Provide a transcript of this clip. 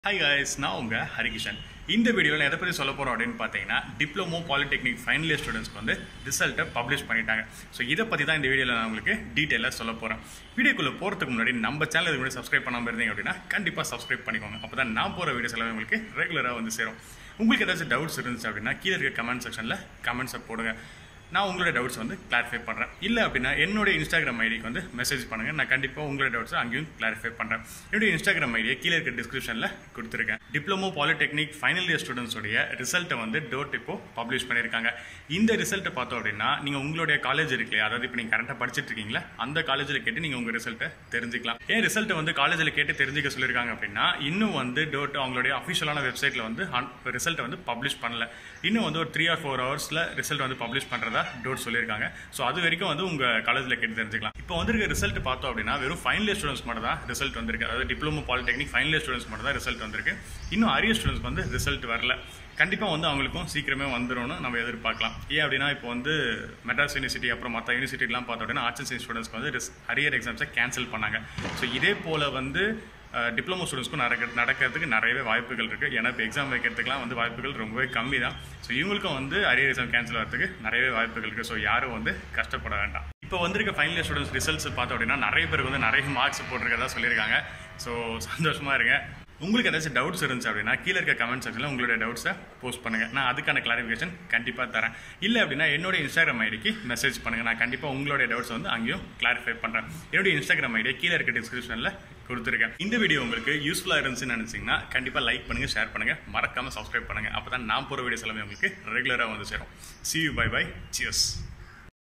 hi guys நான் உங்கள் ஹரிகிஷன் இந்த வீடியோவில் எதை பற்றி சொல்ல போகிறோம் அப்படின்னு பார்த்தீங்கன்னா டிப்ளமோ பாலிடெக்னிக் ஃபைனல் இயர் ஸ்டூடெண்ட்ஸ்க்கு வந்து ரிசல்ட்டை பப்ளிஷ் பண்ணிட்டாங்க ஸோ இதை பற்றி தான் இந்த வீடியோவில் நான் உங்களுக்கு டீட்டெயிலாக சொல்ல போகிறேன் வீடியோக்குள்ளே போகிறதுக்கு முன்னாடி நம்ம சேனல் இது முன்னாடி சப்ஸ்கிரைப் பண்ணாமல் இருந்தீங்க அப்படின்னா கண்டிப்பாக சப்ஸ்கிரைப் பண்ணிக்கோங்க அப்போ தான் நான் போகிற வீடியோஸ் எல்லாமே உங்களுக்கு ரெகுலராக வந்து சேரும் உங்களுக்கு ஏதாச்சும் டவுட்ஸ் இருந்துச்சு அப்படின்னா கீழே இருக்க கமெண்ட் செக்ஷனில் கமெண்ட்ஸை போடுங்க நான் உங்களோட டவுட்ஸ் வந்து கிளாரிஃபை பண்ணுறேன் இல்லை அப்படின்னா என்னுடைய இன்ஸ்டாகிராம் ஐடிக்கு வந்து மெசேஜ் பண்ணுங்கள் நான் கண்டிப்பாக உங்களோட டவுட்ஸ் அங்கேயும் கிளாரிஃபை பண்ணுறேன் என்னுடைய இன்ஸ்டாகிராம் ஐடியை கீழே இருக்க டிஸ்கிரிப்ஷனில் கொடுத்துருக்கேன் டிப்ளமோ பாலிடெக்னிக் ஃபைனல் இயர் ஸ்டூடெண்ட்ஸோடைய ரிசல்ட்டை வந்து டோட் இப்போ பப்ளிஷ் பண்ணியிருக்காங்க இந்த ரிசல்ட்டை பார்த்தோம் அப்படின்னா நீங்கள் உங்களுடைய காலேஜ் இருக்கு இல்லையா அதாவது இப்போ நீங்கள் கரெக்டாக படிச்சுட்டு இருக்கீங்களா அந்த காலேஜில் கேட்டு நீங்கள் உங்கள் ரிசல்ட்டை தெரிஞ்சுக்கலாம் ஏன் ரிசல்ட்டை வந்து காலேஜில் கேட்டு தெரிஞ்சுக்க சொல்லியிருக்காங்க அப்படின்னா இன்னும் வந்து டோட் அவங்களுடைய அஃபிஷியலான வெப்சைட்டில் வந்து ரிசல்ட்டை வந்து பப்ளிஷ் பண்ணல இன்னும் வந்து ஒரு த்ரீ ஆர் ஃபோர் ஹவர்ஸில் ரிசல்ட் வந்து பப்ளிஷ் பண்ணுறதா டோட் சொல்லியிருக்காங்க ஸோ அது வரைக்கும் வந்து உங்கள் காலேஜில் கேட்டு தெரிஞ்சுக்கலாம் இப்போ வந்திருக்க ரிசல்ட் பார்த்தோம் அப்படின்னா வெறும் ஃபைனல் இயர் ஸ்டூடெண்ட்ஸ் மட்டும் தான் ரிசல்ட் வந்திருக்கு அதாவது diploma polytechnic final year students மட்டும் தான் ரிசல்ட் வந்திருக்கு இன்னும் அரியர் ஸ்டூடெண்ட்ஸ் வந்து ரிசல்ட் வரல கண்டிப்பாக வந்து அவங்களுக்கும் சீக்கிரமே வந்துடும்னு நம்ம எதிர்பார்க்கலாம் ஏன் அப்படின்னா இப்போ வந்து மெட்ராஸ் யூனிவர்சிட்டி அப்புறம் மற்ற யூனிவர்சிட்டிலாம் பார்த்தோம் அப்படின்னா ஆர்ட்ஸ் அண்ட் சயின்ஸ் ஸ்டூடெண்ட்ஸ்க்கு வந்து அரியர் எக்ஸாம்ஸை கேன்சல் பண்ணாங்க ஸோ இதே போல் வந்து டிப்ளமோ ஸ்டூடெண்ட்ஸ்க்கும் நடக்க நடக்கிறதுக்கு நிறையவே வாய்ப்புகள் இருக்குது ஏன்னா இப்போ எக்ஸாம் வைக்கிறதுக்குலாம் வந்து வாய்ப்புகள் ரொம்பவே கம்மி தான் ஸோ இவங்களுக்கும் வந்து அரியர் எக்ஸாம் கேன்சல் வரதுக்கு நிறையவே வாய்ப்புகள் இருக்குது ஸோ யாரும் வந்து கஷ்டப்பட வேண்டாம் இப்போ வந்திருக்க ஃபைனல் இயர் ஸ்டூடெண்ட்ஸ் ரிசல்ட்ஸ் பார்த்தோம் அப்படின்னா நிறைய பேருக்கு வந்து நிறைய மார்க்ஸ் போட்டிருக்கதா சொல்லியிருக்காங்க ஸோ சந்தோஷமாக இருங்க உங்களுக்கு ஏதாச்சும் டவுட்ஸ் இருந்துச்சு அப்படின்னா கீழே இருக்க கமெண்ட் செக்ஷனில் உங்களுடைய டவுட்ஸை போஸ்ட் பண்ணுங்கள் நான் அதுக்கான கிளாரிஃபிகேஷன் கண்டிப்பாக தரேன் இல்லை அப்படின்னா என்னோட இன்ஸ்டாகிராம் ஐடிக்கு மெசேஜ் பண்ணுங்கள் நான் கண்டிப்பாக உங்களுடைய டவுட்ஸ் வந்து அங்கேயும் கிளாரிஃபை பண்ணுறேன் என்னுடைய இன்ஸ்டாகிராம் ஐடியை கீழே இருக்க டிஸ்கிரிப்ஷனில் கொடுத்துருக்கேன் இந்த வீடியோ உங்களுக்கு யூஸ்ஃபுல்லாக இருந்துச்சுன்னு நினச்சிங்கன்னா கண்டிப்பாக லைக் பண்ணுங்கள் ஷேர் பண்ணுங்கள் மறக்காமல் சப்ஸ்கிரைப் பண்ணுங்கள் அப்போ தான் நான் போகிற வீடியோஸ் எல்லாமே உங்களுக்கு ரெகுலராக வந்து சேரும் see you bye bye cheers